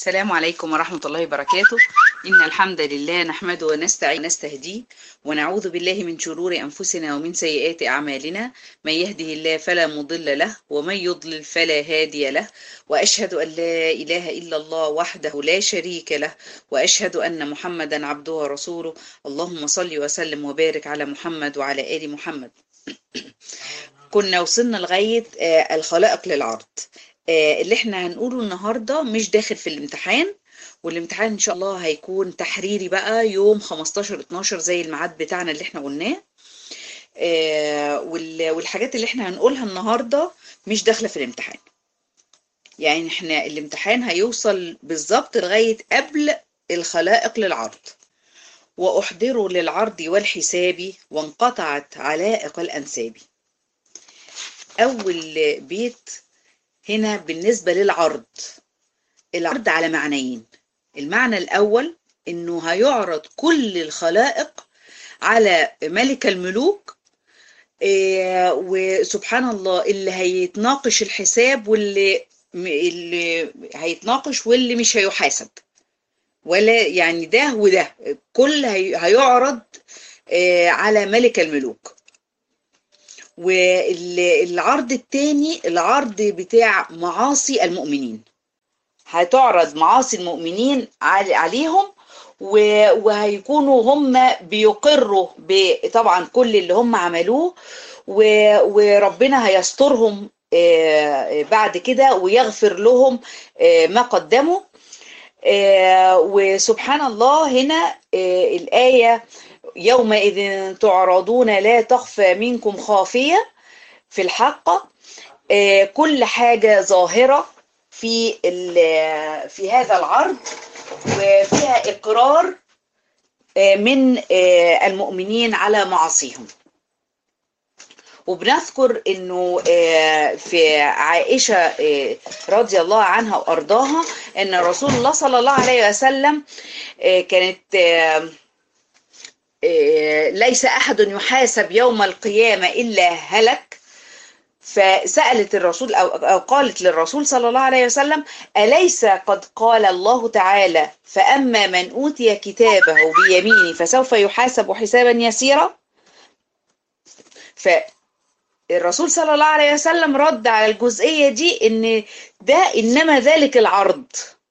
السلام عليكم ورحمة الله وبركاته إن الحمد لله نحمده ونستعين ونستهديه ونعوذ بالله من شرور أنفسنا ومن سيئات أعمالنا من يهده الله فلا مضل له ومن يضلل فلا هادي له وأشهد أن لا إله إلا الله وحده لا شريك له وأشهد أن محمدا عبده ورسوله اللهم صل وسلم وبارك على محمد وعلى آل محمد كنا وصلنا لغاية آه، الخلائق للعرض آه، اللي احنا هنقوله النهاردة مش داخل في الامتحان والامتحان ان شاء الله هيكون تحريري بقى يوم 15 12 زي الميعاد بتاعنا اللي احنا قلناه آه، وال- والحاجات اللي احنا هنقولها النهاردة مش داخلة في الامتحان يعني احنا الامتحان هيوصل بالظبط لغاية قبل الخلائق للعرض وأحضروا للعرض والحساب وانقطعت علائق الأنساب أول بيت هنا بالنسبة للعرض العرض على معنيين المعنى الأول إنه هيعرض كل الخلائق على ملك الملوك إيه، وسبحان الله اللي هيتناقش الحساب واللي اللي هيتناقش واللي مش هيحاسب ولا يعني ده وده كل هي- هيعرض آه، على ملك الملوك والعرض التاني العرض بتاع معاصي المؤمنين هتعرض معاصي المؤمنين عل- عليهم و- وهيكونوا هم بيقروا ب- طبعا كل اللي هم عملوه و- وربنا هيسترهم آه، بعد كده ويغفر لهم آه، ما قدموا آه، وسبحان الله هنا آه، الآية يومئذ تعرضون لا تخفى منكم خافية في الحق آه، كل حاجة ظاهرة في ال- في هذا العرض وفيها إقرار آه، من آه، المؤمنين على معاصيهم وبنذكر انه آه، في عائشه آه، رضي الله عنها وارضاها ان رسول الله صلى الله عليه وسلم آه، كانت آه، آه، ليس احد يحاسب يوم القيامه الا هلك فسالت الرسول او أو قالت للرسول صلى الله عليه وسلم اليس قد قال الله تعالى فاما من اوتي كتابه بيمينه فسوف يحاسب حسابا يسيرا ف الرسول صلى الله عليه وسلم رد على الجزئية دي ان ده انما ذلك العرض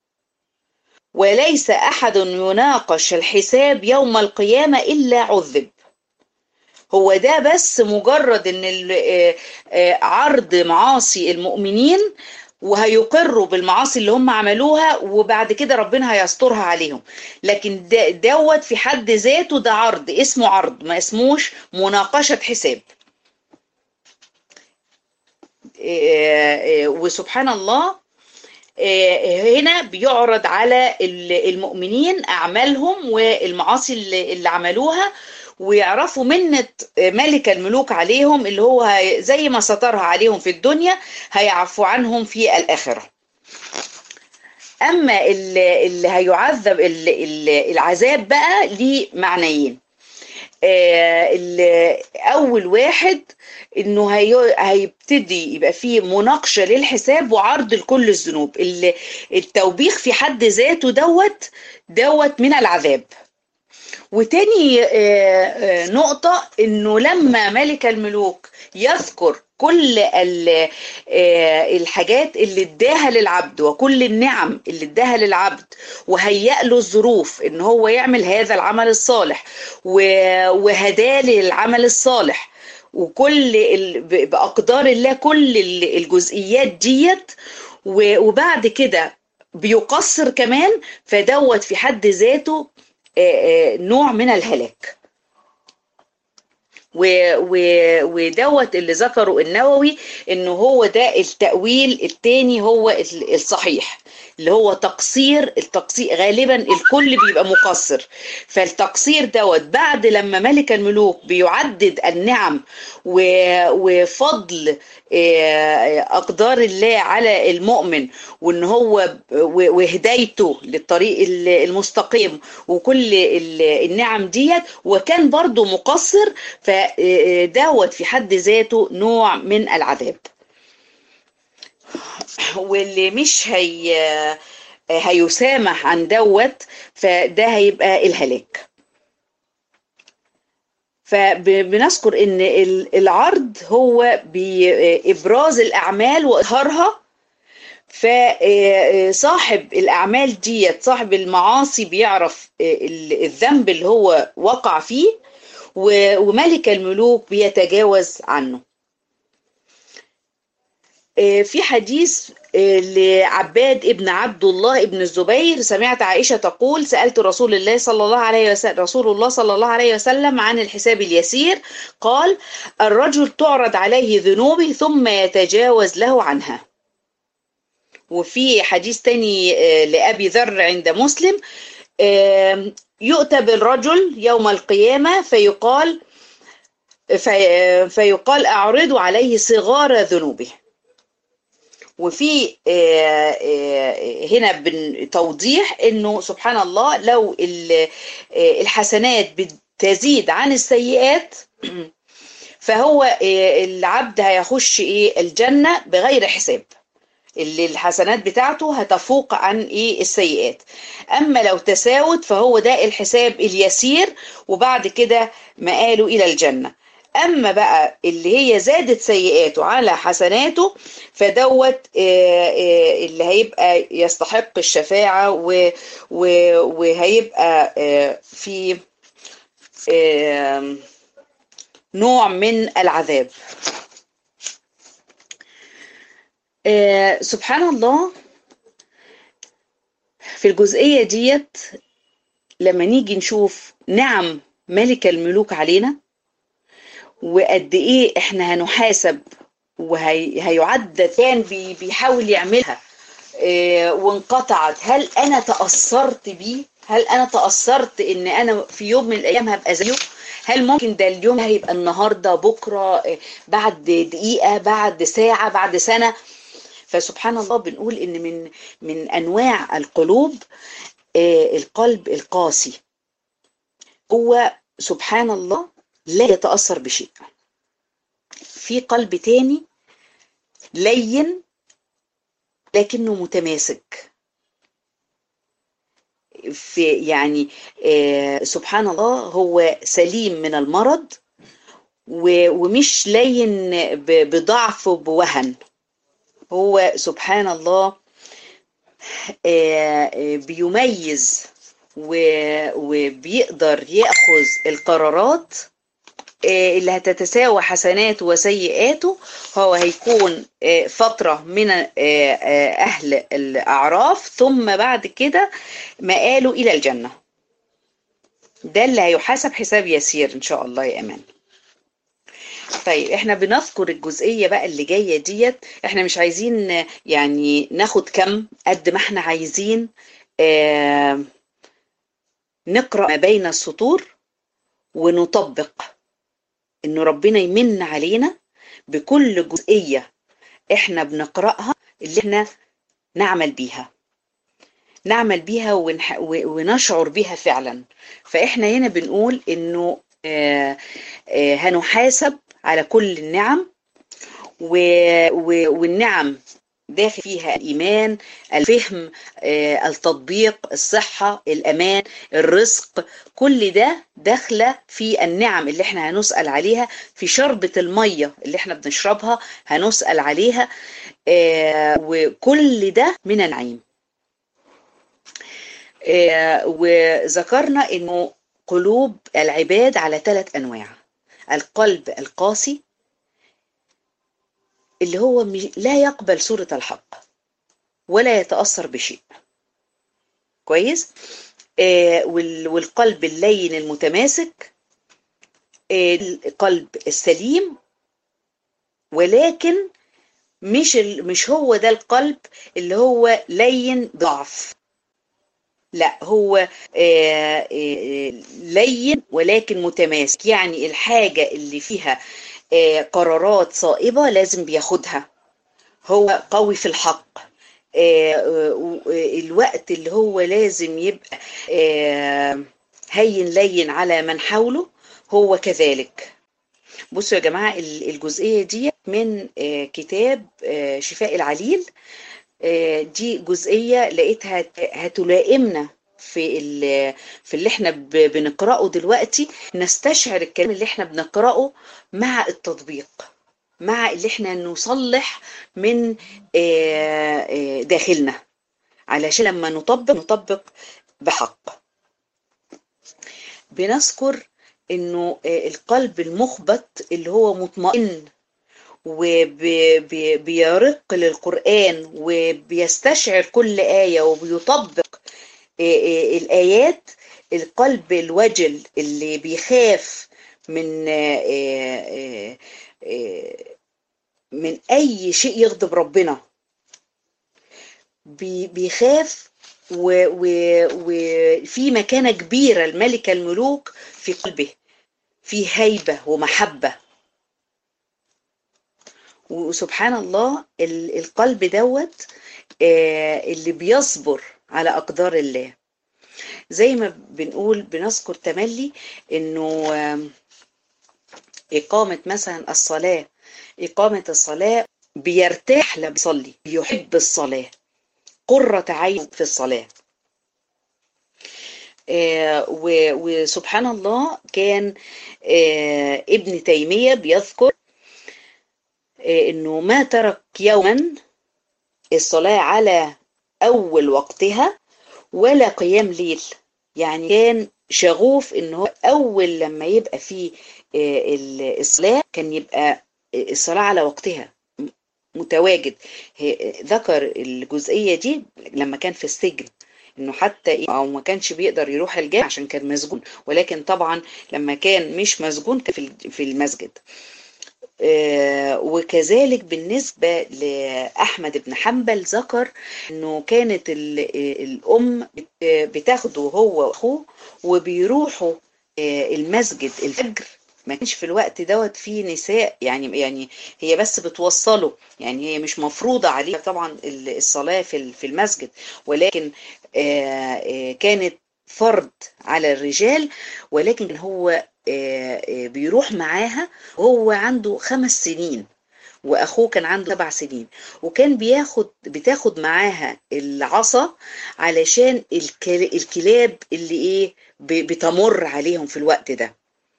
وليس احد يناقش الحساب يوم القيامة الا عذب هو ده بس مجرد ان ال- آه، آه، عرض معاصي المؤمنين وهيقروا بالمعاصي اللي هم عملوها وبعد كده ربنا هيسترها عليهم لكن ده- دوت في حد ذاته ده عرض اسمه عرض ما اسموش مناقشة حساب آه، آه، وسبحان الله آه، هنا بيعرض على ال- المؤمنين أعمالهم والمعاصي اللي اللي عملوها ويعرفوا منة ملك الملوك عليهم اللي هو هي- زي ما سترها عليهم في الدنيا هيعفو عنهم في الآخرة أما اللي اللي هيعذب ال- ال- العذاب بقى ليه معنيين آه، ال- اول واحد انه هي- هيبتدي يبقى فيه مناقشه للحساب وعرض لكل الذنوب ال- التوبيخ في حد ذاته دوت دوت من العذاب وتاني آه، آه، نقطة انه لما ملك الملوك يذكر كل ال- آه، الحاجات اللي اداها للعبد وكل النعم اللي اداها للعبد وهيأ له الظروف ان هو يعمل هذا العمل الصالح و- وهداه للعمل الصالح وكل ال- ب- بأقدار الله كل ال- الجزئيات ديت و- وبعد كده بيقصر كمان فدوت في حد ذاته آه، آه، نوع من الهلاك و- و- ودوت اللي ذكره النووي انه هو ده التأويل التاني هو ال- الصحيح اللي هو تقصير التقصير غالبا الكل بيبقى مقصر فالتقصير دوت بعد لما ملك الملوك بيعدد النعم و- وفضل آه، أقدار الله على المؤمن وإن هو ب- و- وهدايته للطريق ال- المستقيم وكل ال- النعم ديت وكان برضو مقصر فدوت في حد ذاته نوع من العذاب واللي مش هي هيسامح عن دوت فده هيبقى الهلاك فبنذكر ان العرض هو بابراز الاعمال واظهارها فصاحب الاعمال ديت صاحب المعاصي بيعرف الذنب اللي هو وقع فيه وملك الملوك بيتجاوز عنه في حديث لعباد ابن عبد الله ابن الزبير سمعت عائشة تقول سألت رسول الله صلى الله عليه وسلم رسول الله صلى الله عليه وسلم عن الحساب اليسير قال الرجل تعرض عليه ذنوبه ثم يتجاوز له عنها وفي حديث تاني لأبي ذر عند مسلم يؤتى بالرجل يوم القيامة فيقال في فيقال أعرضوا عليه صغار ذنوبه وفي هنا توضيح انه سبحان الله لو الحسنات بتزيد عن السيئات فهو العبد هيخش ايه الجنه بغير حساب اللي الحسنات بتاعته هتفوق عن ايه السيئات اما لو تساوت فهو ده الحساب اليسير وبعد كده مآله الى الجنه اما بقى اللي هي زادت سيئاته على حسناته فدوت اللي هيبقى يستحق الشفاعة وهيبقى في نوع من العذاب سبحان الله في الجزئية ديت لما نيجي نشوف نعم ملك الملوك علينا وقد ايه احنا هنحاسب وهيعد كان بي بيحاول يعملها اه وانقطعت هل انا تأثرت بيه هل انا تأثرت ان انا في يوم من الايام هبقى زيه هل ممكن ده اليوم هيبقى النهارده بكره اه بعد دقيقه بعد ساعه بعد سنه فسبحان الله بنقول ان من من انواع القلوب اه القلب القاسي هو سبحان الله لا يتأثر بشيء في قلب تاني لين لكنه متماسك في يعني آه سبحان الله هو سليم من المرض ومش لين بضعف وبوهن هو سبحان الله آه بيميز وبيقدر ياخذ القرارات اللي هتتساوى حسناته وسيئاته هو هيكون فترة من أهل الأعراف ثم بعد كده مآله إلى الجنة ده اللي هيحاسب حساب يسير إن شاء الله يا أمان طيب احنا بنذكر الجزئية بقى اللي جاية ديت احنا مش عايزين يعني ناخد كم قد ما احنا عايزين اه نقرأ ما بين السطور ونطبق انه ربنا يمن علينا بكل جزئية احنا بنقرأها اللي احنا نعمل بيها نعمل بيها ونح... ونشعر بيها فعلا فاحنا هنا بنقول انه آه آه هنحاسب على كل النعم و... و... والنعم داخل فيها الإيمان الفهم آه، التطبيق الصحة الأمان الرزق كل ده داخلة في النعم اللي احنا هنسأل عليها في شربة المية اللي احنا بنشربها هنسأل عليها آه، وكل ده من النعيم آه، وذكرنا انه قلوب العباد على ثلاث انواع القلب القاسي اللي هو لا يقبل صورة الحق ولا يتأثر بشيء كويس آه والقلب اللين المتماسك آه القلب السليم ولكن مش مش هو ده القلب اللي هو لين ضعف لا هو آه لين ولكن متماسك يعني الحاجة اللي فيها قرارات صائبة لازم بياخدها هو قوي في الحق الوقت اللي هو لازم يبقى هين لين على من حوله هو كذلك بصوا يا جماعة الجزئية دي من كتاب شفاء العليل آه، دي جزئية لقيتها هت- هتلائمنا في ال- في اللي احنا ب- بنقرأه دلوقتي نستشعر الكلام اللي احنا بنقرأه مع التطبيق مع اللي احنا نصلح من آه، آه، داخلنا علشان لما نطبق نطبق بحق بنذكر انه آه، القلب المخبت اللي هو مطمئن وبيرق للقرآن وبيستشعر كل آية وبيطبق آه، آه، الآيات القلب الوجل اللي بيخاف من آه، آه، آه، من أي شيء يغضب ربنا بي- بيخاف و- و- وفي مكانة كبيرة الملك الملوك في قلبه في هيبة ومحبة وسبحان الله ال- القلب دوت آه، اللي بيصبر على أقدار الله زي ما بنقول بنذكر تملي إنه آم، إقامة مثلا الصلاة إقامة الصلاة بيرتاح لما بيصلي بيحب الصلاة قرة عين في الصلاة آه، و- وسبحان الله كان آه، ابن تيمية بيذكر آه، انه ما ترك يوما الصلاة على اول وقتها ولا قيام ليل يعني كان شغوف ان هو اول لما يبقى فيه آه، ال- الصلاة كان يبقى الصلاة على وقتها م- متواجد هي- ذكر الجزئية دي لما كان في السجن انه حتى إيه او ما كانش بيقدر يروح الجامع عشان كان مسجون ولكن طبعا لما كان مش مسجون كان في ال- في المسجد آه، وكذلك بالنسبة لأحمد بن حنبل ذكر أنه كانت ال- الأم بت- بتاخده هو وأخوه وبيروحوا آه، المسجد الفجر ما كانش في الوقت دوت فيه نساء يعني يعني هي بس بتوصله يعني هي مش مفروضة عليها طبعا ال- الصلاة في ال- في المسجد ولكن آه، آه، كانت فرض على الرجال ولكن هو آه، آه، بيروح معاها وهو عنده خمس سنين واخوه كان عنده سبع سنين وكان بياخد بتاخد معاها العصا علشان الكل- الكلاب اللي ايه ب- بتمر عليهم في الوقت ده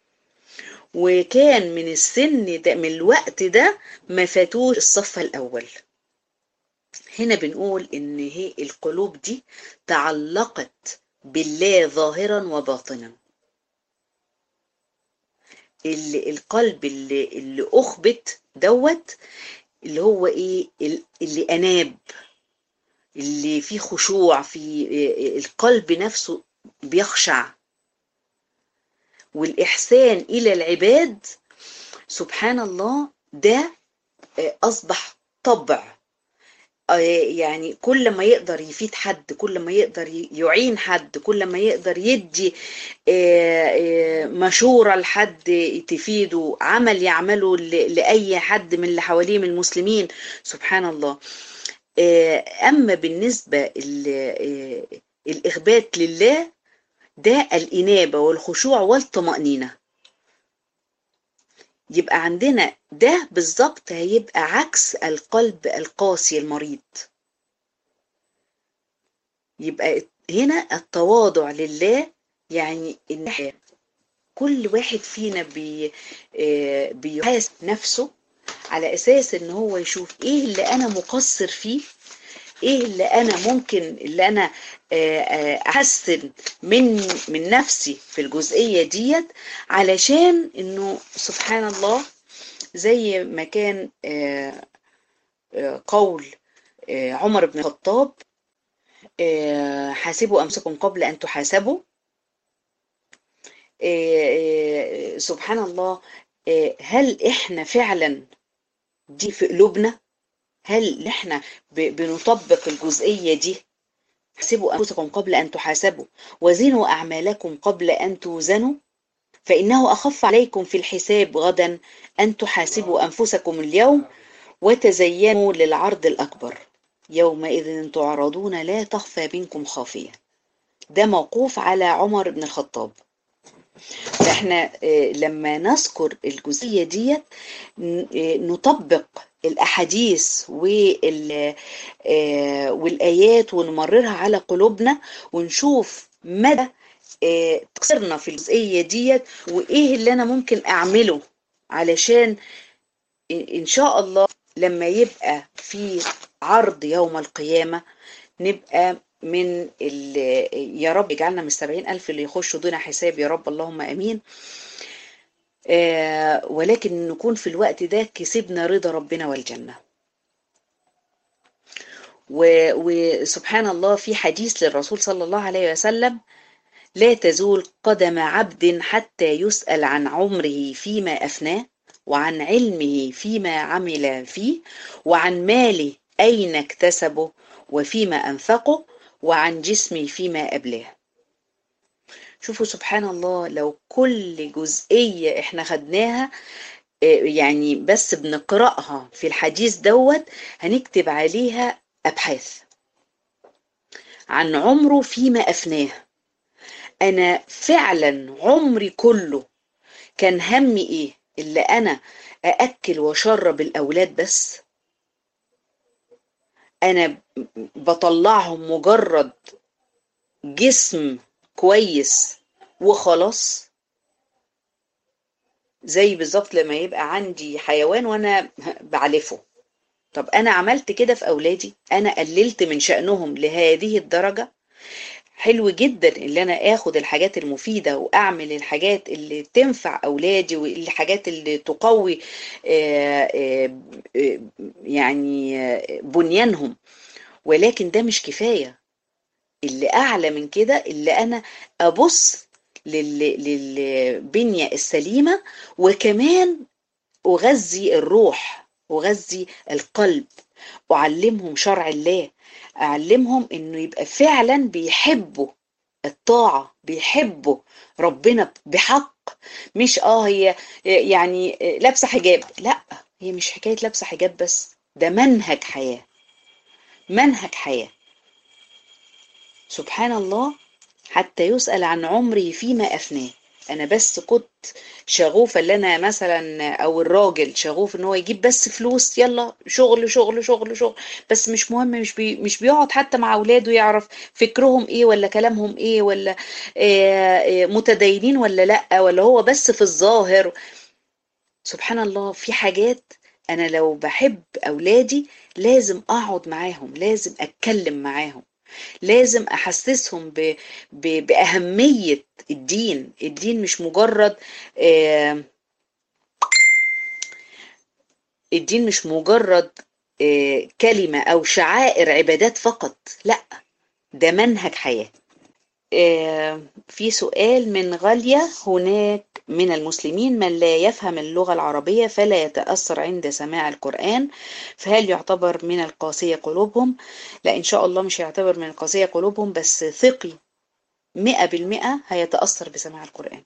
وكان من السن ده من الوقت ده ما فاتوش الصف الاول هنا بنقول ان هي القلوب دي تعلقت بالله ظاهرا وباطنا اللي القلب اللي اللي اخبت دوت اللي هو ايه ال- اللي اناب اللي فيه خشوع في القلب نفسه بيخشع والاحسان الى العباد سبحان الله ده آه، اصبح طبع آه، يعني كل ما يقدر يفيد حد كل ما يقدر ي- يعين حد كل ما يقدر يدي آه، آه، مشورة لحد تفيده عمل يعمله ل- لأي حد من اللي حواليه من المسلمين سبحان الله آه، أما بالنسبة ال- آه، الإخبات لله ده الإنابة والخشوع والطمأنينة يبقى عندنا ده بالظبط هيبقى عكس القلب القاسي المريض يبقى هنا التواضع لله يعني ان إحنا كل واحد فينا بي آه، بيحاسب نفسه على اساس ان هو يشوف ايه اللي انا مقصر فيه ايه اللي انا ممكن اللي انا آه، آه، احسن من من نفسي في الجزئية ديت علشان انه سبحان الله زي ما كان آه، آه، قول آه، عمر بن الخطاب آه، حاسبوا أنفسكم قبل أن تحاسبوا آه، آه، سبحان الله آه، هل إحنا فعلا دي في قلوبنا هل إحنا ب- بنطبق الجزئية دي حاسبوا أنفسكم قبل أن تحاسبوا وزنوا أعمالكم قبل أن توزنوا فإنه أخف عليكم في الحساب غدا أن تحاسبوا أنفسكم اليوم وتزينوا للعرض الأكبر يومئذ تعرضون لا تخفى منكم خافية ده موقوف على عمر بن الخطاب فاحنا آه، لما نذكر الجزئية ديت ن- آه، نطبق الأحاديث وال آه، والآيات ونمررها على قلوبنا ونشوف مدى آه، تقصيرنا في الجزئية ديت وإيه اللي أنا ممكن أعمله علشان إن شاء الله لما يبقى في عرض يوم القيامة نبقى من ال- يا رب اجعلنا من السبعين ألف اللي يخشوا دون حساب يا رب اللهم أمين آه، ولكن نكون في الوقت ده كسبنا رضا ربنا والجنة و- وسبحان الله في حديث للرسول صلى الله عليه وسلم لا تزول قدم عبد حتى يسأل عن عمره فيما أفناه وعن علمه فيما عمل فيه وعن ماله أين اكتسبه وفيما أنفقه وعن جسمه فيما أبلاه شوفوا سبحان الله لو كل جزئية احنا خدناها آه، يعني بس بنقرأها في الحديث دوت هنكتب عليها أبحاث عن عمره فيما أفناه أنا فعلا عمري كله كان همي إيه اللي أنا أأكل وأشرب الأولاد بس أنا بطلعهم مجرد جسم كويس وخلاص زي بالظبط لما يبقى عندي حيوان وانا بعلفه طب انا عملت كده في اولادي انا قللت من شأنهم لهذه الدرجة حلو جدا اللي انا اخد الحاجات المفيدة واعمل الحاجات اللي تنفع اولادي والحاجات اللي تقوي آه، آه، آه، يعني آه، بنيانهم ولكن ده مش كفاية اللي اعلى من كده اللي انا ابص لل- للبنية السليمة وكمان أغذي الروح أغذي القلب أعلمهم شرع الله أعلمهم إنه يبقى فعلا بيحبوا الطاعة بيحبوا ربنا بحق مش اه هي يعني لابسة حجاب لا هي مش حكاية لابسة حجاب بس ده منهج حياة منهج حياة سبحان الله حتى يسأل عن عمري فيما أفناه أنا بس كنت شغوفة اللي أنا مثلا أو الراجل شغوف إن هو يجيب بس فلوس يلا شغل شغل شغل شغل بس مش مهم مش بي مش بيقعد حتى مع أولاده يعرف فكرهم إيه ولا كلامهم إيه ولا آه، آه، متدينين ولا لأ ولا هو بس في الظاهر سبحان الله في حاجات أنا لو بحب أولادي لازم أقعد معاهم لازم أتكلم معاهم لازم احسسهم ب... ب... باهميه الدين الدين مش مجرد آه، الدين مش مجرد آه، كلمه او شعائر عبادات فقط لا ده منهج حياه آه، في سؤال من غالية هناك من المسلمين من لا يفهم اللغة العربية فلا يتأثر عند سماع القرآن فهل يعتبر من القاسية قلوبهم لا إن شاء الله مش هيعتبر من القاسية قلوبهم بس ثقي مئة بالمئة هيتأثر بسماع القرآن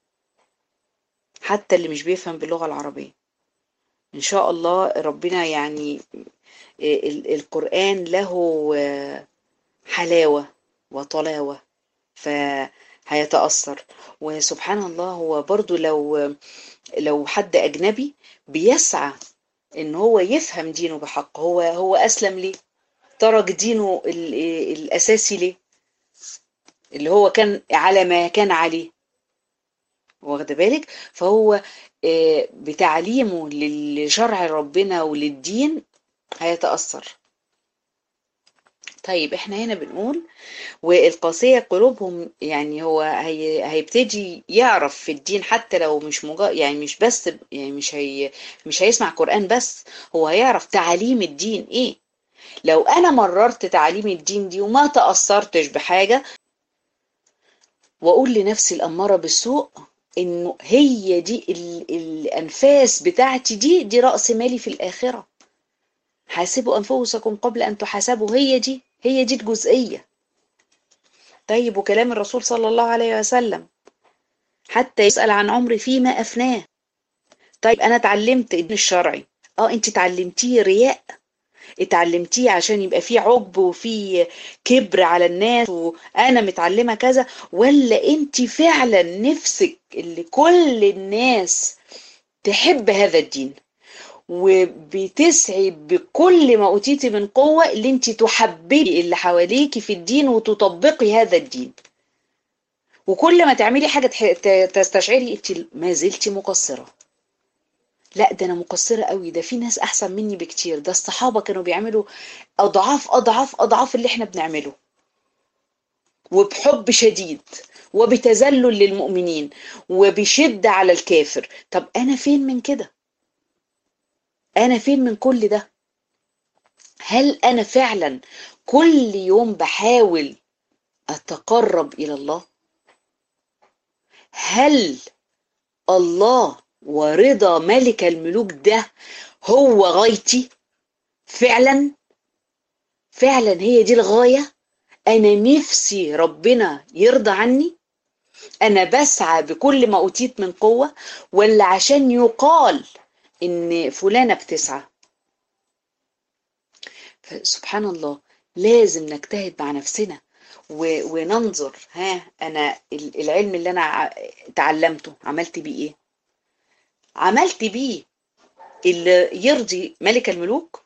حتى اللي مش بيفهم باللغة العربية إن شاء الله ربنا يعني ال- القرآن له آه، حلاوة وطلاوة فهيتأثر وسبحان الله هو برضو لو لو حد أجنبي بيسعى إن هو يفهم دينه بحق هو هو أسلم ليه ترك دينه ال- الأساسي ليه اللي هو كان على ما كان عليه واخد بالك فهو آه، بتعليمه لشرع ربنا وللدين هيتأثر طيب احنا هنا بنقول والقاسية قلوبهم يعني هو هي هيبتدي يعرف في الدين حتى لو مش مجا يعني مش بس يعني مش هي مش هيسمع قرآن بس هو هيعرف تعاليم الدين ايه لو انا مررت تعاليم الدين دي وما تأثرتش بحاجة واقول لنفسي الأمارة بالسوء انه هي دي ال- الانفاس بتاعتي دي دي رأس مالي في الآخرة حاسبوا أنفسكم قبل أن تحاسبوا هي دي هي دي الجزئية طيب وكلام الرسول صلى الله عليه وسلم حتى يسأل عن عمري فيما أفناه طيب أنا اتعلمت الدين الشرعي اه انت اتعلمتيه رياء اتعلمتيه عشان يبقى فيه عجب وفيه كبر على الناس وانا متعلمة كذا ولا انت فعلا نفسك اللي كل الناس تحب هذا الدين وبتسعي بكل ما أوتيتي من قوة اللي انت تحببي اللي حواليكي في الدين وتطبقي هذا الدين وكل ما تعملي حاجة تستشعري انت ما زلتي مقصرة لا ده انا مقصرة قوي ده في ناس احسن مني بكتير ده الصحابة كانوا بيعملوا اضعاف اضعاف اضعاف اللي احنا بنعمله وبحب شديد وبتذلل للمؤمنين وبشدة على الكافر طب انا فين من كده انا فين من كل ده هل انا فعلا كل يوم بحاول اتقرب الى الله هل الله ورضا ملك الملوك ده هو غايتي فعلا فعلا هي دي الغايه انا نفسي ربنا يرضى عني انا بسعى بكل ما اوتيت من قوه ولا عشان يقال ان فلانه بتسعى سبحان الله لازم نجتهد مع نفسنا وننظر ها انا العلم اللي انا تعلمته عملت بيه ايه عملت بيه اللي يرضي ملك الملوك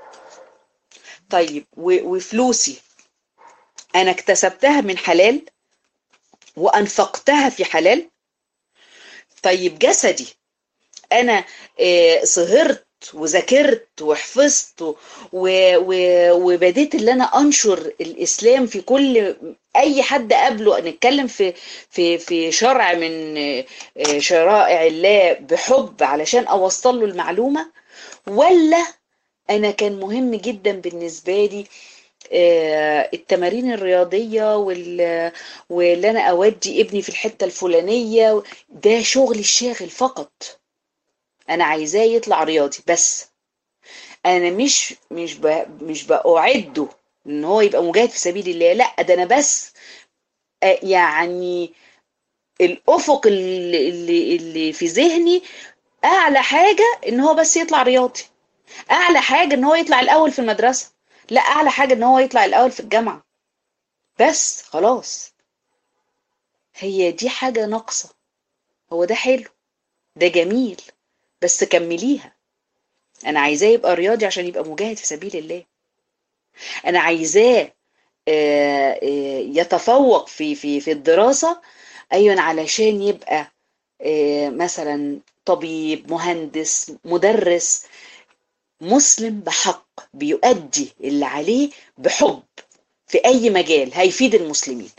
طيب وفلوسي انا اكتسبتها من حلال وانفقتها في حلال طيب جسدي انا سهرت وذاكرت وحفظت و... و... وبديت اللي انا انشر الاسلام في كل اي حد قبله نتكلم في في في شرع من شرائع الله بحب علشان اوصل له المعلومه ولا انا كان مهم جدا بالنسبه لي التمارين الرياضية واللي أنا أودي ابني في الحتة الفلانية ده شغل الشاغل فقط أنا عايزاه يطلع رياضي بس أنا مش مش مش بأعده إن هو يبقى مجاهد في سبيل الله لا ده أنا بس يعني الأفق اللي, اللي, اللي في ذهني أعلى حاجة إن هو بس يطلع رياضي أعلى حاجة إن هو يطلع الأول في المدرسة لا اعلى حاجه ان هو يطلع الاول في الجامعه بس خلاص هي دي حاجه ناقصه هو ده حلو ده جميل بس كمليها انا عايزاه يبقى رياضي عشان يبقى مجاهد في سبيل الله انا عايزاه يتفوق في في في الدراسه ايوه علشان يبقى مثلا طبيب مهندس مدرس مسلم بحق بيؤدي اللي عليه بحب في اي مجال هيفيد المسلمين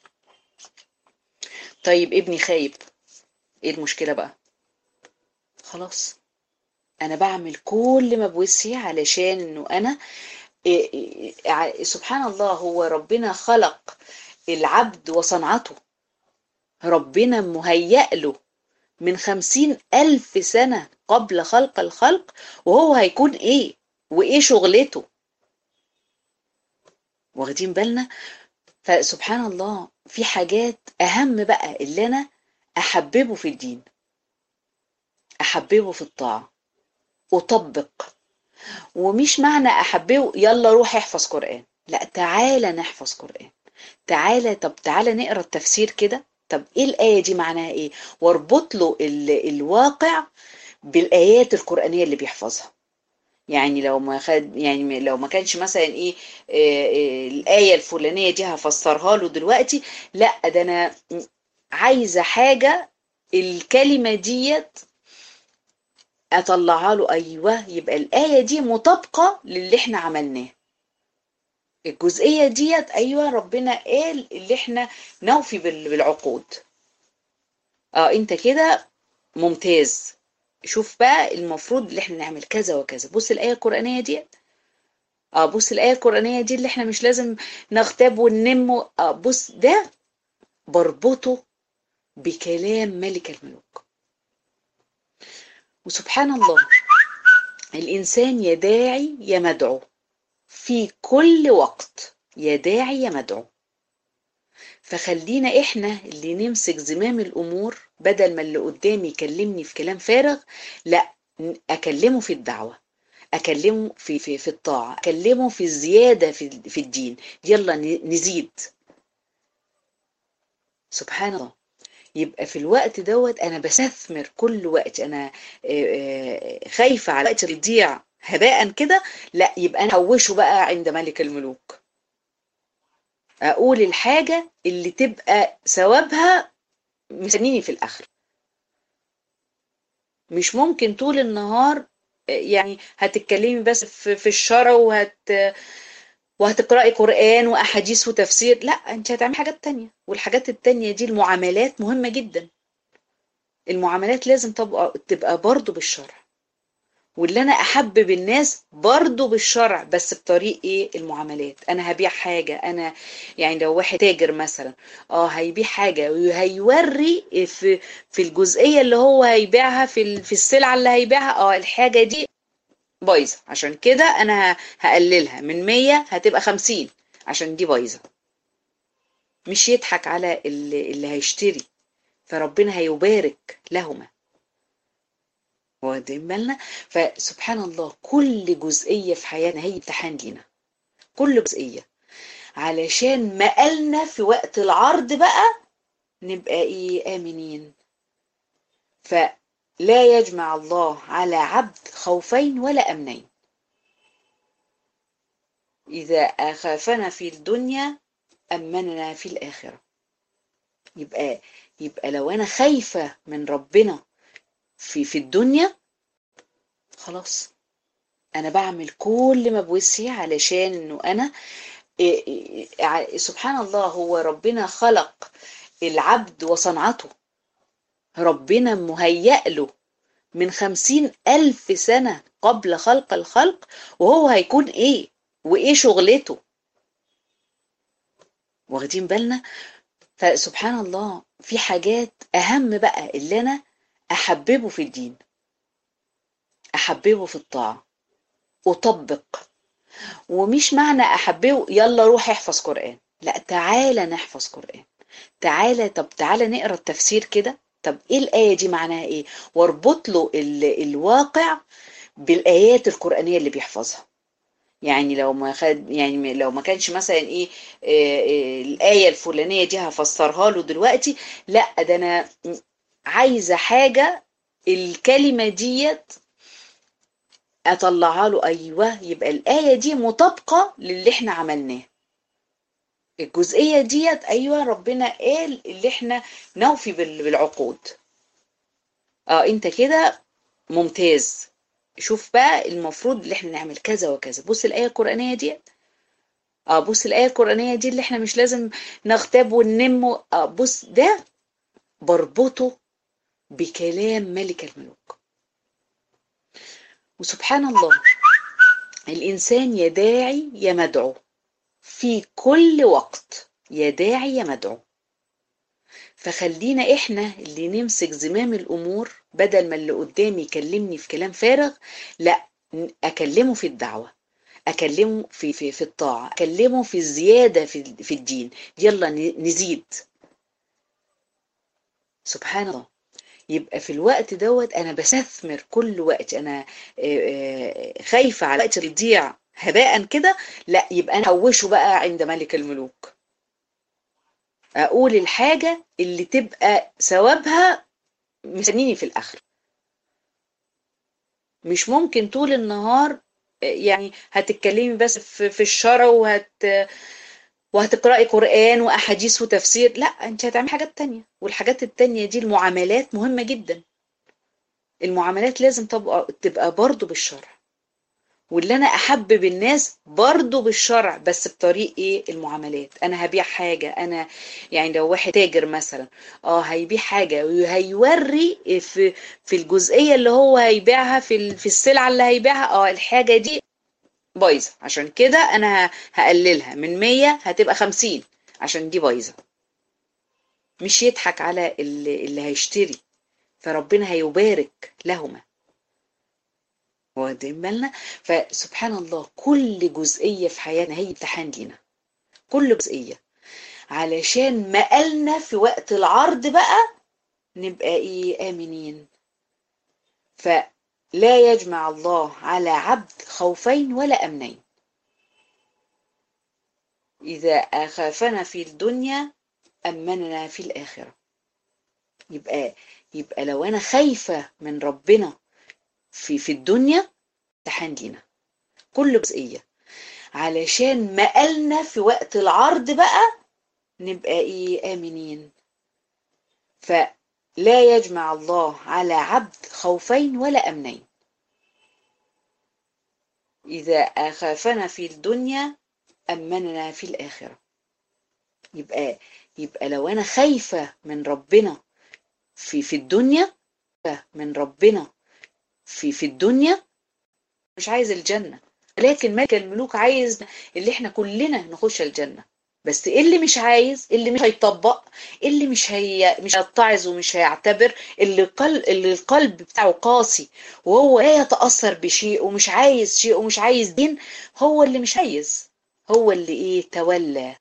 طيب ابني خايب ايه المشكله بقى خلاص انا بعمل كل ما بوسعي علشان انه انا إيه إيه سبحان الله هو ربنا خلق العبد وصنعته ربنا مهيأ له من خمسين ألف سنة قبل خلق الخلق وهو هيكون إيه وإيه شغلته واخدين بالنا فسبحان الله في حاجات أهم بقى اللي أنا أحببه في الدين أحببه في الطاعة أطبق ومش معنى أحببه يلا روح احفظ قرآن لا تعالى نحفظ قرآن تعالى طب تعالى نقرا التفسير كده طب ايه الآية دي معناها ايه واربط له ال... الواقع بالآيات القرآنية اللي بيحفظها يعني لو ما خد يعني لو ما كانش مثلا ايه, إيه, إيه الآية الفلانية دي هفسرها له دلوقتي لا ده انا عايزة حاجة الكلمة ديت اطلعها له ايوه يبقى الآية دي مطابقة للي احنا عملناه الجزئية ديت أيوة ربنا قال اللي احنا نوفي بالعقود اه انت كده ممتاز شوف بقى المفروض اللي احنا نعمل كذا وكذا بص الآية القرآنية ديت اه بص الآية القرآنية دي اللي احنا مش لازم نغتاب وننم اه بص ده بربطه بكلام ملك الملوك وسبحان الله الإنسان يا داعي يا مدعو في كل وقت يا داعي يا مدعو فخلينا احنا اللي نمسك زمام الامور بدل ما اللي قدامي يكلمني في كلام فارغ لا اكلمه في الدعوه اكلمه في في في الطاعه اكلمه في الزياده في في الدين يلا نزيد سبحان الله يبقى في الوقت دوت انا بستثمر كل وقت انا آه، آه، خايفه على وقت يضيع هباء كده لا يبقى انا هوشه بقى عند ملك الملوك اقول الحاجه اللي تبقى ثوابها مستنيني في الاخر مش ممكن طول النهار آه، يعني هتتكلمي بس في في الشرع وهت وهتقرأي قرآن وأحاديث وتفسير لا أنت هتعملي حاجات تانية والحاجات التانية دي المعاملات مهمة جدا المعاملات لازم تبقى تبقى برضو بالشرع واللي أنا أحبب الناس برضو بالشرع بس بطريق إيه المعاملات أنا هبيع حاجة أنا يعني لو واحد تاجر مثلا اه هيبيع حاجة وهيوري في في الجزئية اللي هو هيبيعها في ال- في السلعة اللي هيبيعها اه الحاجة دي بايظة عشان كده أنا ه- هقللها من 100 هتبقى 50 عشان دي بايظة مش يضحك على اللي, اللي هيشتري فربنا هيبارك لهما واخدين بالنا فسبحان الله كل جزئية في حياتنا هي امتحان لينا كل جزئية علشان مقالنا في وقت العرض بقى نبقى ايه آمنين فلا يجمع الله على عبد خوفين ولا أمنين إذا أخافنا في الدنيا أمننا في الآخرة يبقى يبقى لو أنا خايفة من ربنا في في الدنيا خلاص أنا بعمل كل ما بوسعي علشان إنه أنا إيه إيه إيه سبحان الله هو ربنا خلق العبد وصنعته ربنا مهيأ له من خمسين ألف سنة قبل خلق الخلق وهو هيكون إيه وإيه شغلته واخدين بالنا فسبحان الله في حاجات أهم بقى اللي أنا أحببه في الدين أحببه في الطاعة أطبق ومش معنى أحببه يلا روح احفظ قرآن لا تعالى نحفظ قرآن تعالى طب تعالى نقرا التفسير كده طب ايه الآية دي معناها ايه واربط له ال- الواقع بالآيات القرآنية اللي بيحفظها يعني لو ما خد يعني لو ما كانش مثلا ايه آه، آه، الآية الفلانية دي هفسرها له دلوقتي لا ده انا عايزة حاجة الكلمة ديت اطلعها له ايوه يبقى الآية دي مطابقة للي احنا عملناه الجزئية ديت ايوه ربنا قال اللي احنا نوفي بال- بالعقود اه انت كده ممتاز شوف بقى المفروض اللي احنا نعمل كذا وكذا بص الآية القرآنية ديت اه بص الآية القرآنية دي اللي احنا مش لازم نغتاب وننم و- اه بص ده بربطه بكلام ملك الملوك وسبحان الله الإنسان يا داعي يا مدعو في كل وقت يا داعي يا مدعو فخلينا احنا اللي نمسك زمام الامور بدل ما اللي قدامي يكلمني في كلام فارغ لا ن- اكلمه في الدعوه اكلمه في في في الطاعه اكلمه في الزياده في في الدين يلا ن- نزيد سبحان الله يبقى في الوقت دوت انا بستثمر كل وقت انا آه، آه، خايفه على وقت يضيع هباء كده لا يبقى انا هوشه بقى عند ملك الملوك اقول الحاجه اللي تبقى ثوابها مستنيني في الاخر مش ممكن طول النهار آه، يعني هتتكلمي بس في في الشرع وهت وهتقرأي قرآن وأحاديث وتفسير لا أنت هتعملي حاجات تانية والحاجات التانية دي المعاملات مهمة جدا المعاملات لازم تبقى تبقى برضو بالشرع واللي أنا أحبب الناس برضو بالشرع بس بطريق إيه المعاملات أنا هبيع حاجة أنا يعني لو واحد تاجر مثلا اه هيبيع حاجة وهيوري في في الجزئية اللي هو هيبيعها في ال- في السلعة اللي هيبيعها اه الحاجة دي بايظة عشان كده أنا ه- هقللها من 100 هتبقى 50 عشان دي بايظة مش يضحك على اللي, اللي هيشتري فربنا هيبارك لهما واخدين بالنا فسبحان الله كل جزئية في حياتنا هي امتحان لينا كل جزئية علشان مقالنا في وقت العرض بقى نبقى ايه آمنين فلا يجمع الله على عبد خوفين ولا أمنين إذا أخافنا في الدنيا أمننا في الآخرة يبقى يبقى لو انا خايفة من ربنا في في الدنيا امتحان لينا كل جزئية علشان مقالنا في وقت العرض بقى نبقى ايه امنين فلا يجمع الله على عبد خوفين ولا امنين اذا اخافنا في الدنيا امننا في الاخره يبقى يبقى لو انا خايفه من ربنا في في الدنيا من ربنا في في الدنيا مش عايز الجنه لكن ملك الملوك عايز اللي احنا كلنا نخش الجنه بس اللي مش عايز اللي مش هيطبق اللي مش هي مش هيتعظ ومش هيعتبر اللي قلب اللي القلب بتاعه قاسي وهو لا يتاثر بشيء ومش عايز شيء ومش عايز دين هو اللي مش عايز هو اللي ايه تولى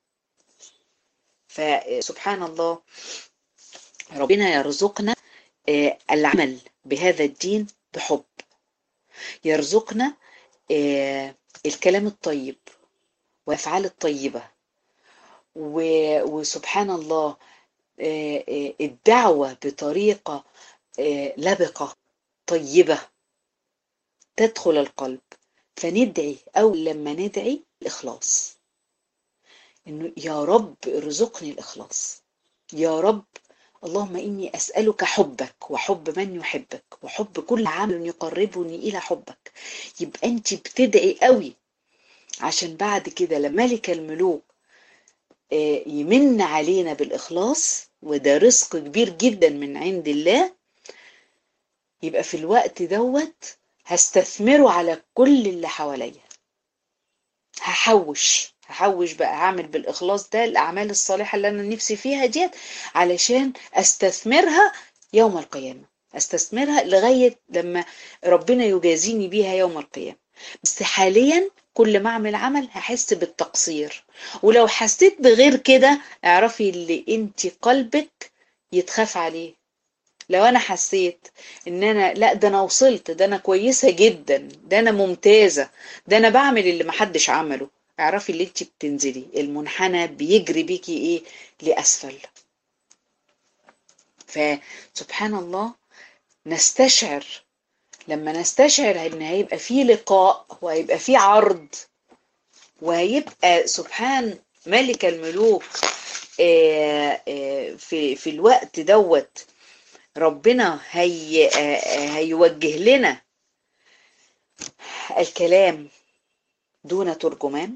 فسبحان الله ربنا يرزقنا العمل بهذا الدين بحب يرزقنا الكلام الطيب والافعال الطيبه وسبحان الله الدعوه بطريقه لبقه طيبه تدخل القلب فندعي او لما ندعي الاخلاص انه يا رب ارزقني الاخلاص يا رب اللهم اني اسالك حبك وحب من يحبك وحب كل عمل يقربني الى حبك يبقى انت بتدعي قوي عشان بعد كده لما ملك الملوك يمن علينا بالاخلاص وده رزق كبير جدا من عند الله يبقى في الوقت دوت هستثمره على كل اللي حواليا هحوش هحوش بقى هعمل بالاخلاص ده الاعمال الصالحه اللي انا نفسي فيها ديت علشان استثمرها يوم القيامه استثمرها لغايه لما ربنا يجازيني بيها يوم القيامه بس حاليا كل ما اعمل عمل هحس بالتقصير ولو حسيت بغير كده اعرفي اللي انت قلبك يتخاف عليه لو انا حسيت ان انا لا ده انا وصلت ده انا كويسه جدا ده انا ممتازه ده انا بعمل اللي محدش عمله اعرفي اللي انت بتنزلي المنحنى بيجري بيكي ايه لاسفل فسبحان الله نستشعر لما نستشعر ان هيبقى في لقاء وهيبقى في عرض وهيبقى سبحان ملك الملوك في في الوقت دوت ربنا هي هيوجه لنا الكلام دون ترجمان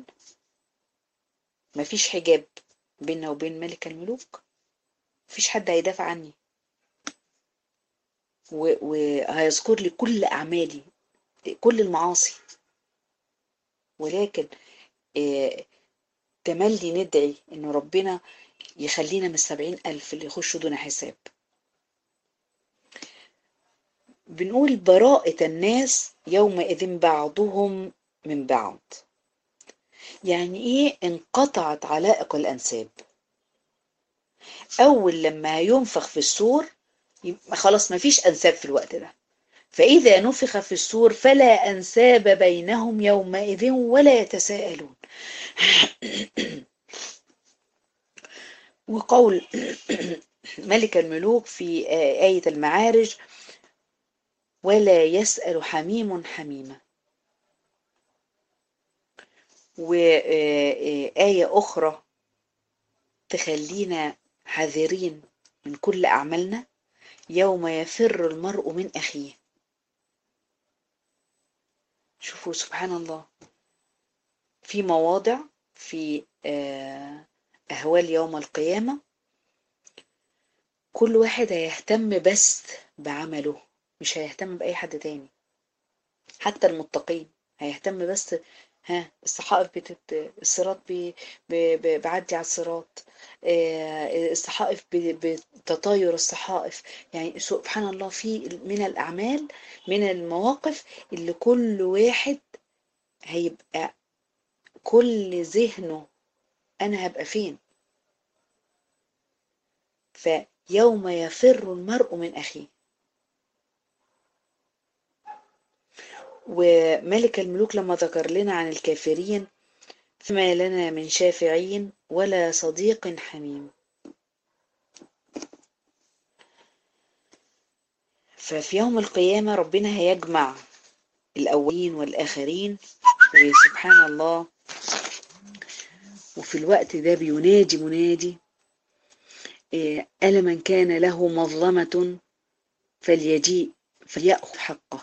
مفيش حجاب بيننا وبين ملك الملوك مفيش حد هيدافع عني وهيذكر لي كل أعمالي كل المعاصي ولكن تملي ندعي إن ربنا يخلينا من السبعين ألف اللي يخشوا دون حساب بنقول براءة الناس يومئذ بعضهم من بعض يعني ايه انقطعت علائق الانساب اول لما ينفخ في السور خلاص ما فيش انساب في الوقت ده فاذا نفخ في السور فلا انساب بينهم يومئذ ولا يتساءلون وقول ملك الملوك في آية المعارج ولا يسأل حميم حميمة وآية أخرى تخلينا حذرين من كل أعمالنا يوم يفر المرء من أخيه شوفوا سبحان الله في مواضع في أهوال يوم القيامة كل واحد هيهتم بس بعمله مش هيهتم بأي حد تاني حتى المتقين هيهتم بس ها الصحائف بتت... الصراط بي... ب... ب... بعدي على الصراط آه الصحائف ب... بتطاير الصحائف يعني سبحان الله في من الأعمال من المواقف اللي كل واحد هيبقى كل ذهنه أنا هبقى فين فيوم يفر المرء من أخيه وملك الملوك لما ذكر لنا عن الكافرين فما لنا من شافعين ولا صديق حميم ففي يوم القيامة ربنا هيجمع الأولين والآخرين وسبحان الله وفي الوقت ده بينادي منادي إيه، ألا من كان له مظلمة فليجيء فليأخذ حقه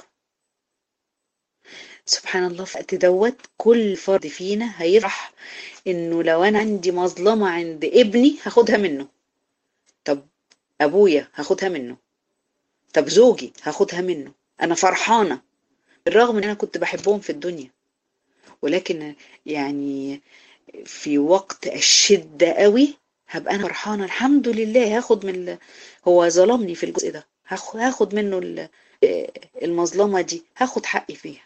سبحان الله في الوقت دوت كل فرد فينا هيفرح انه لو انا عندي مظلمة عند ابني هاخدها منه طب ابويا هاخدها منه طب زوجي هاخدها منه انا فرحانة بالرغم ان انا كنت بحبهم في الدنيا ولكن يعني في وقت الشدة قوي هبقى انا فرحانة الحمد لله هاخد من ال... هو ظلمني في الجزء ده هاخ- هاخد منه ال- المظلمة دي هاخد حقي فيها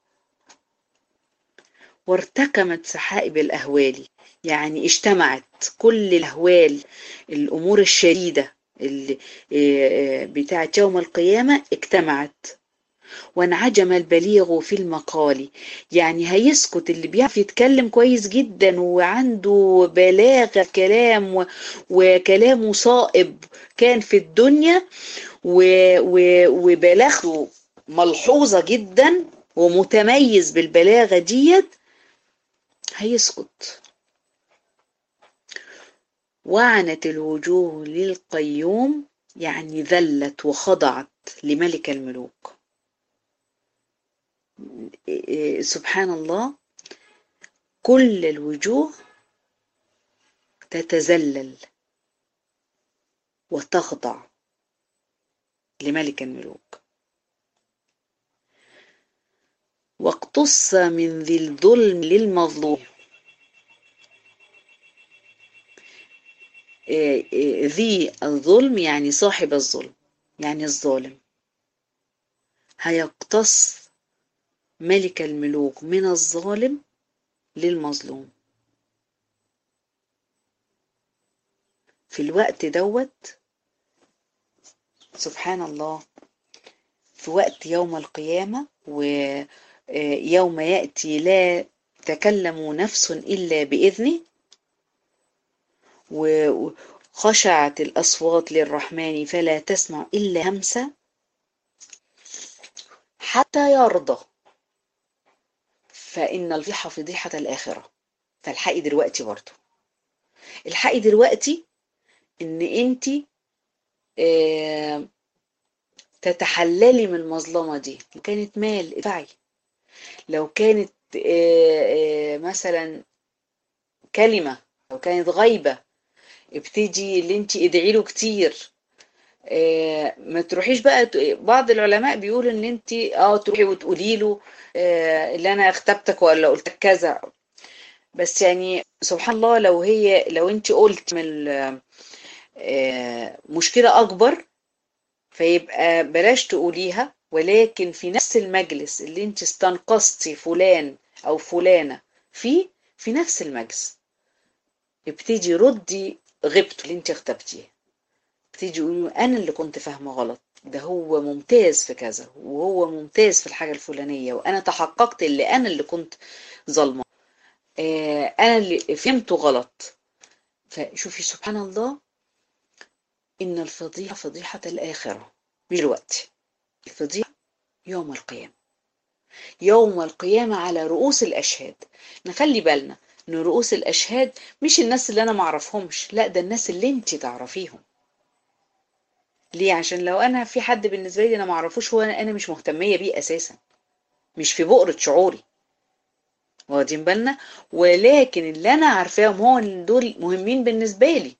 وارتكمت سحائب الأهوال يعني اجتمعت كل الأهوال الأمور الشديدة اللي آه، آه، بتاعت يوم القيامة اجتمعت وانعجم البليغ في المقال يعني هيسكت اللي بيعرف يتكلم كويس جدا وعنده بلاغة كلام و... وكلامه صائب كان في الدنيا و... و... وبلاغته ملحوظة جدا ومتميز بالبلاغة ديت هيسكت وعنت الوجوه للقيوم يعني ذلت وخضعت لملك الملوك إيه، سبحان الله كل الوجوه تتذلل وتخضع لملك الملوك واقتص من ذي الظلم للمظلوم إيه، إيه، ذي الظلم يعني صاحب الظلم يعني الظالم هيقتص ملك الملوك من الظالم للمظلوم في الوقت دوت سبحان الله في وقت يوم القيامة ويوم يأتي لا تكلم نفس إلا بإذنه وخشعت الأصوات للرحمن فلا تسمع إلا همسة حتى يرضى فإن الفضيحة فضيحة الآخرة فالحقي دلوقتي برضو الحقي دلوقتي إن أنت آه تتحللي من المظلمة دي لو كانت مال ادفعي لو كانت آه آه مثلا كلمة لو كانت غيبة ابتدي اللي انت ادعي له كتير آه ما تروحيش بقى بعض العلماء بيقولوا ان انت اه تروحي وتقولي له آه اللي انا اغتبتك ولا قلت لك كذا بس يعني سبحان الله لو هي لو انت قلت من آه مشكلة اكبر فيبقى بلاش تقوليها ولكن في نفس المجلس اللي انت استنقصتي فلان او فلانة فيه في نفس المجلس ابتدي ردي غيبته اللي انت اغتبتيه ابتدي قولي انا اللي كنت فاهمه غلط ده هو ممتاز في كذا وهو ممتاز في الحاجة الفلانية وانا تحققت اللي انا اللي كنت ظالمه اه انا اللي فهمته غلط فشوفي سبحان الله إن الفضيحة فضيحة الآخرة مش الوقت الفضيحة يوم القيامة يوم القيامة على رؤوس الأشهاد نخلي بالنا إن رؤوس الأشهاد مش الناس اللي أنا معرفهمش لا ده الناس اللي أنت تعرفيهم ليه عشان لو أنا في حد بالنسبة لي أنا معرفوش هو أنا مش مهتمية بيه أساسا مش في بؤرة شعوري واخدين بالنا ولكن اللي أنا عارفاهم هو دول مهمين بالنسبة لي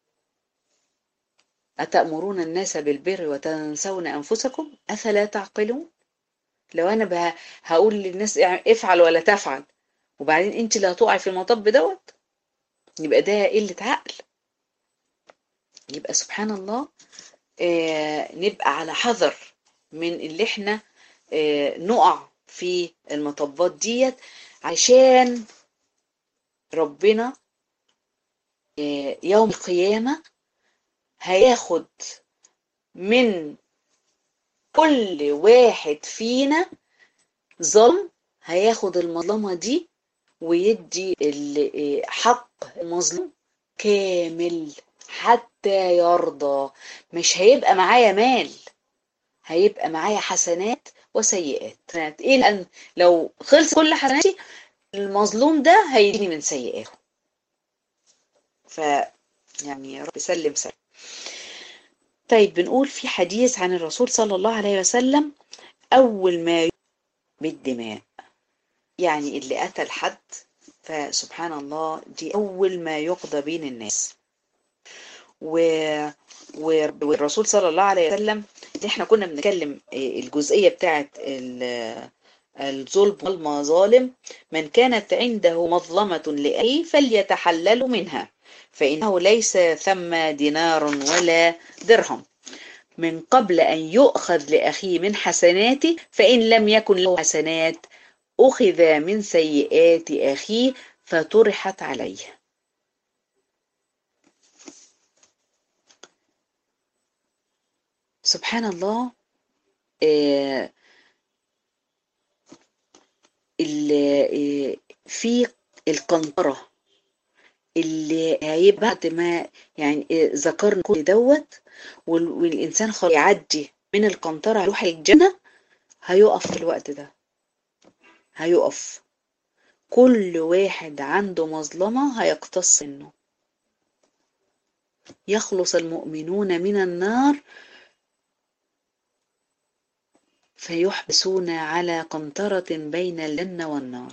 أتأمرون الناس بالبر وتنسون أنفسكم أفلا تعقلون لو أنا بها هقول للناس افعل ولا تفعل وبعدين أنت اللي هتقعي في المطب دوت يبقى ده قلة عقل يبقى سبحان الله آه نبقى على حذر من اللي احنا آه نقع في المطبات ديت عشان ربنا آه يوم القيامة هياخد من كل واحد فينا ظلم هياخد المظلمة دي ويدي حق المظلوم كامل حتى يرضى مش هيبقى معايا مال هيبقى معايا حسنات وسيئات ايه لان لو خلص كل حسناتي المظلوم ده هيديني من سيئاته ف يعني يا رب سلم سلم طيب بنقول في حديث عن الرسول صلى الله عليه وسلم أول ما بالدماء يعني اللي قتل حد فسبحان الله دي أول ما يقضى بين الناس و... والرسول صلى الله عليه وسلم احنا كنا بنتكلم الجزئية بتاعت الظلم والمظالم من كانت عنده مظلمة لأخيه فليتحلل منها فإنه ليس ثم دينار ولا درهم من قبل أن يؤخذ لأخيه من حسناته فإن لم يكن له حسنات أخذ من سيئات أخيه فطرحت عليه سبحان الله آه في القنطرة اللي هيبقى بعد ما يعني ذكرنا كل دوت والإنسان خلاص يعدي من القنطرة يروح الجنة هيقف في الوقت ده هيقف كل واحد عنده مظلمة هيقتص منه يخلص المؤمنون من النار فيحبسون على قنطرة بين الجنة والنار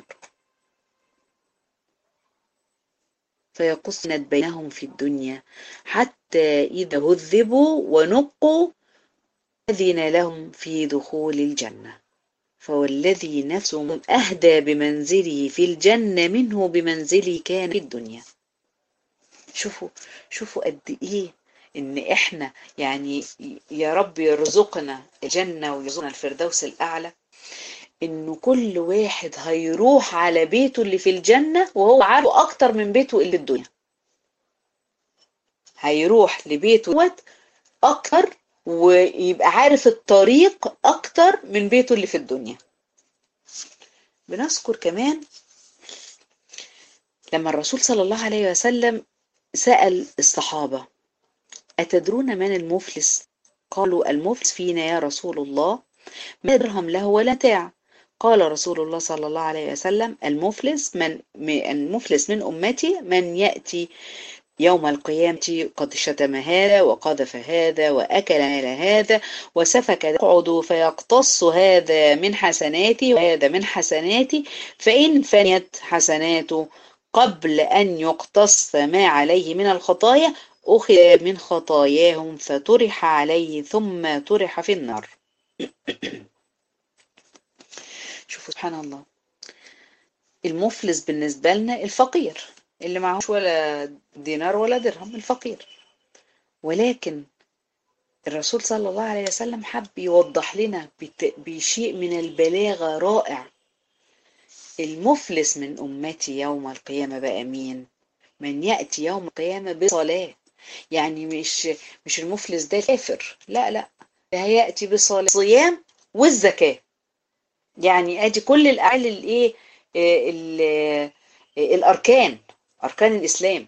فيقصنت بينهم في الدنيا حتى إذا هذبوا ونقوا أذن لهم في دخول الجنة فوالذي نفسه أهدى بمنزله في الجنة منه بمنزله كان في الدنيا شوفوا شوفوا قد إيه إن إحنا يعني يا رب يرزقنا الجنة ويرزقنا الفردوس الأعلى إنه كل واحد هيروح على بيته اللي في الجنة وهو عارفه أكتر من بيته اللي في الدنيا هيروح لبيته دوت أكتر ويبقى عارف الطريق أكتر من بيته اللي في الدنيا بنذكر كمان لما الرسول صلى الله عليه وسلم سأل الصحابة أتدرون من المفلس قالوا المفلس فينا يا رسول الله ما درهم له ولا متاع قال رسول الله صلى الله عليه وسلم المفلس من المفلس من أمتي من يأتي يوم القيامة قد شتم هذا وقذف هذا وأكل مال هذا وسفك يقعد فيقتص هذا من حسناتي وهذا من حسناتي فإن فنيت حسناته قبل أن يقتص ما عليه من الخطايا أخذ من خطاياهم فطرح عليه ثم طرح في النار شوفوا سبحان الله المفلس بالنسبة لنا الفقير اللي معهوش ولا دينار ولا درهم الفقير ولكن الرسول صلى الله عليه وسلم حب يوضح لنا بشيء من البلاغة رائع المفلس من أمتي يوم القيامة بقى مين من يأتي يوم القيامة بصلاة يعني مش مش المفلس ده كافر لا لا ده هيأتي بصلاة صيام والزكاة يعني ادي كل الاعمال الايه الاركان اركان الاسلام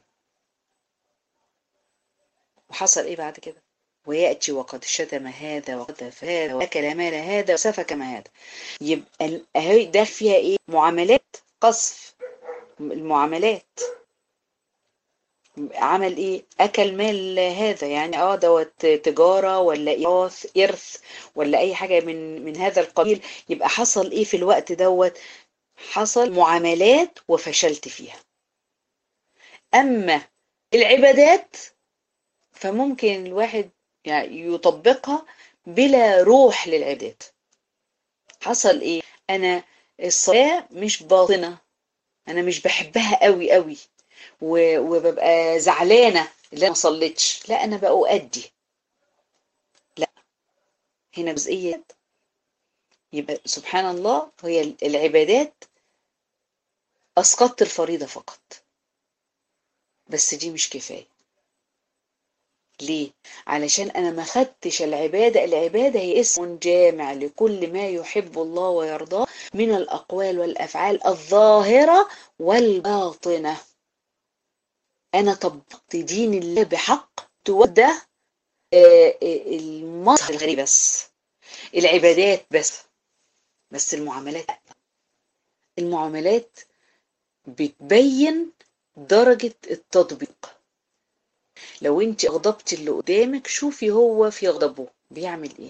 وحصل ايه بعد كده وياتي وقد شتم هذا وقذف هذا واكل مال هذا وسفك ما هذا يبقى اهي ده فيها ايه معاملات قصف المعاملات عمل ايه اكل مال هذا يعني اه دوت تجاره ولا ايراث ارث ولا اي حاجه من من هذا القبيل يبقى حصل ايه في الوقت دوت حصل معاملات وفشلت فيها اما العبادات فممكن الواحد يعني يطبقها بلا روح للعبادات حصل ايه انا الصلاه مش باطنه انا مش بحبها قوي قوي وببقى زعلانه اللي انا ما صليتش لا انا بقى اؤدي لا هنا جزئيه يبقى سبحان الله هي العبادات اسقطت الفريضه فقط بس دي مش كفايه ليه علشان انا ما خدتش العباده العباده هي اسم جامع لكل ما يحب الله ويرضاه من الاقوال والافعال الظاهره والباطنه انا طبقت دين الله بحق ده المظهر الغريب بس العبادات بس بس المعاملات لأ. المعاملات بتبين درجة التطبيق لو انت غضبت اللي قدامك شوفي هو في غضبه بيعمل ايه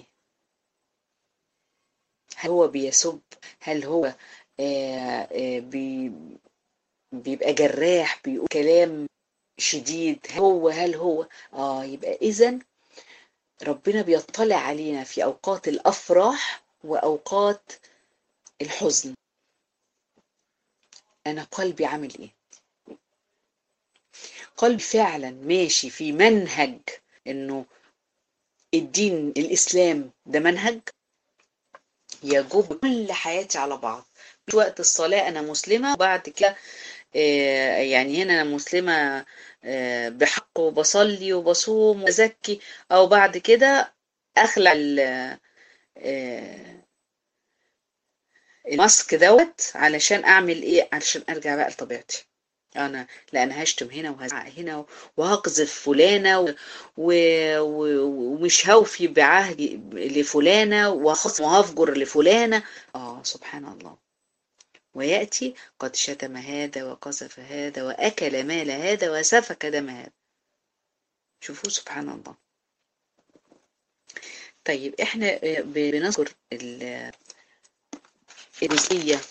هل هو بيسب هل هو آه آه بي بيبقى جراح بيقول كلام شديد هل هو هل هو اه يبقى اذا ربنا بيطلع علينا في اوقات الافراح واوقات الحزن انا قلبي عامل ايه قلبي فعلا ماشي في منهج انه الدين الاسلام ده منهج يجوب كل حياتي على بعض في وقت الصلاة أنا مسلمة وبعد كده آه، يعني هنا أنا مسلمة آه، بحق وبصلي وبصوم وزكي أو بعد كده أخلع ال- آه، الماسك دوت علشان أعمل إيه علشان أرجع بقى لطبيعتي أنا لا أنا هشتم هنا وهزعق هنا وهقذف فلانة و... و... و... ومش هوفي بعهدي لفلانة وهخصم وهفجر لفلانة آه سبحان الله ويأتي قد شتم هذا وقذف هذا وأكل مال هذا وسفك دم هذا شوفوا سبحان الله طيب احنا آه، ب- بنذكر ال- الجزئية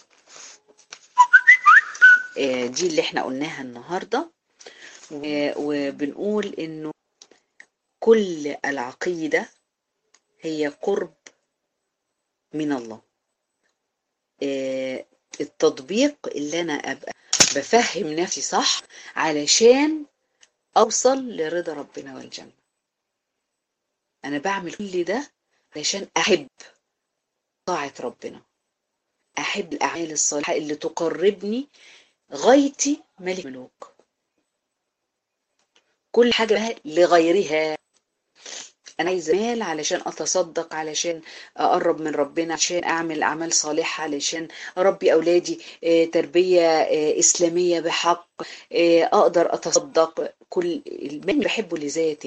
آه، دي اللي احنا قلناها النهاردة و- وبنقول انه كل العقيدة هي قرب من الله آه، التطبيق اللي انا ابقى بفهم نفسي صح علشان اوصل لرضا ربنا والجنة انا بعمل كل ده علشان احب طاعة ربنا احب الاعمال الصالحة اللي تقربني غايتي ملك ملوك كل حاجة بقى لغيرها انا عايزه مال علشان اتصدق علشان اقرب من ربنا عشان اعمل اعمال صالحه علشان اربي اولادي آه، تربيه آه، اسلاميه بحق آه، اقدر اتصدق كل المال بحبه لذاته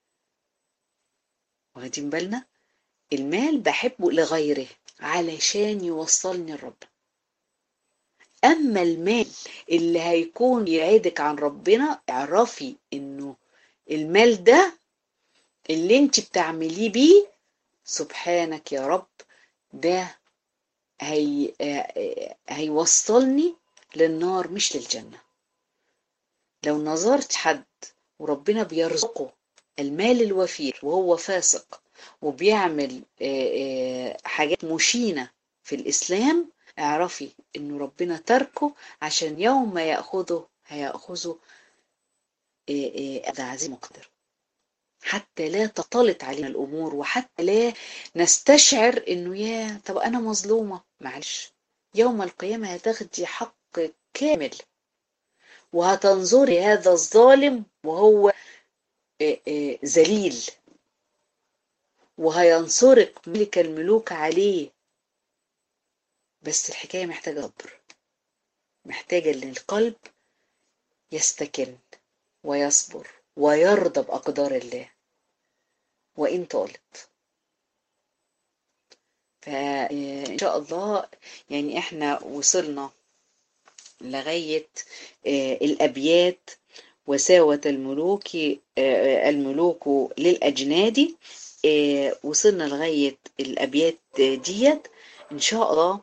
واخدين بالنا المال بحبه لغيره علشان يوصلني لربنا اما المال اللي هيكون يعيدك عن ربنا اعرفي انه المال ده اللي انت بتعمليه بيه سبحانك يا رب ده هي آه، هيوصلني للنار مش للجنة لو نظرت حد وربنا بيرزقه المال الوفير وهو فاسق وبيعمل آه، آه، حاجات مشينة في الإسلام اعرفي إنه ربنا تركه عشان يوم ما يأخذه هيأخذه آه، آه، أخذ عزيز مقدر حتى لا تختلط علينا الأمور وحتى لا نستشعر إنه يا طب أنا مظلومة معلش يوم القيامة هتاخدي حق كامل وهتنظري هذا الظالم وهو آه، آه، ذليل وهينصرك ملك الملوك عليه بس الحكاية محتاجة صبر محتاجة إن القلب يستكن ويصبر ويرضى بأقدار الله وإن طالت فإن شاء الله يعني إحنا وصلنا لغاية آه، الأبيات وساوة الملوك آه، الملوك للأجناد آه، وصلنا لغاية الأبيات ديت إن شاء الله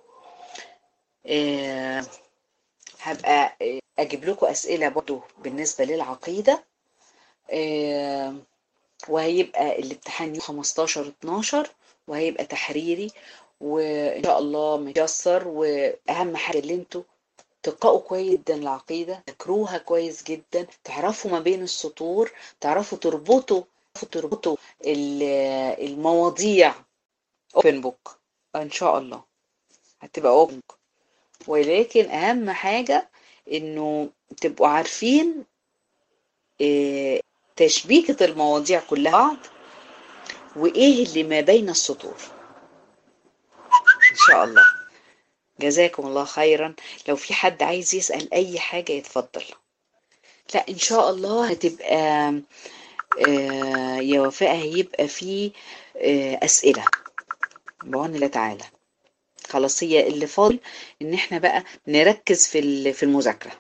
آه، هبقى آه، أجيب لكم أسئلة برضو بالنسبة للعقيدة آه، وهيبقى الامتحان يوم 15 12 وهيبقى تحريري وإن شاء الله ميسر وأهم حاجة اللي انتوا تقرأوا كويس جدا العقيدة تذاكروها كويس جدا تعرفوا ما بين السطور تعرفوا تربطوا تعرفوا تربطوا ال- المواضيع اوبن بوك ان شاء الله هتبقى اوبن بوك ولكن اهم حاجة انه تبقوا عارفين آه، تشبيكة المواضيع كلها بعض وايه اللي ما بين السطور ان شاء الله جزاكم الله خيرا لو في حد عايز يسأل اي حاجة يتفضل لا ان شاء الله هتبقى آه، يا وفاء هيبقى في آه، اسئلة بعون الله تعالى خلاص هي اللي فاضل ان احنا بقى نركز في ال- في المذاكرة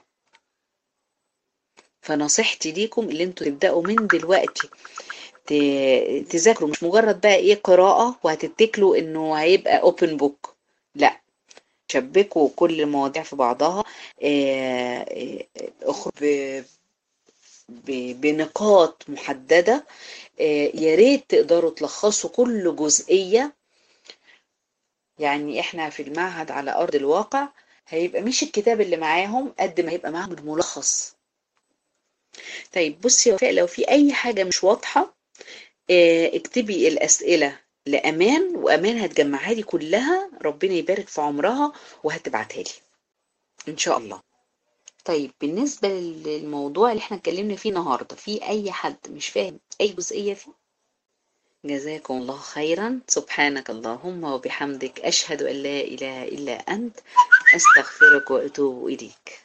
فنصيحتي ليكم اللي انتوا تبدأوا من دلوقتي ت- تذاكروا مش مجرد بقى ايه قراءة وهتتكلوا انه هيبقى اوبن بوك لا شبكوا كل المواضيع في بعضها آه، آه، اخرج ب- ب- بنقاط محددة آه، يا ريت تقدروا تلخصوا كل جزئية يعني احنا في المعهد على ارض الواقع هيبقى مش الكتاب اللي معاهم قد ما هيبقى معاهم الملخص طيب بصي يا وفاء لو في اي حاجة مش واضحة آه، اكتبي الاسئلة لأمان وأمان هتجمعها لي كلها ربنا يبارك في عمرها وهتبعتها لي إن شاء الله طيب بالنسبة للموضوع اللي احنا اتكلمنا فيه النهاردة في أي حد مش فاهم أي جزئية فيه جزاكم الله خيرا سبحانك اللهم وبحمدك أشهد أن لا إله إلا أنت أستغفرك وأتوب إليك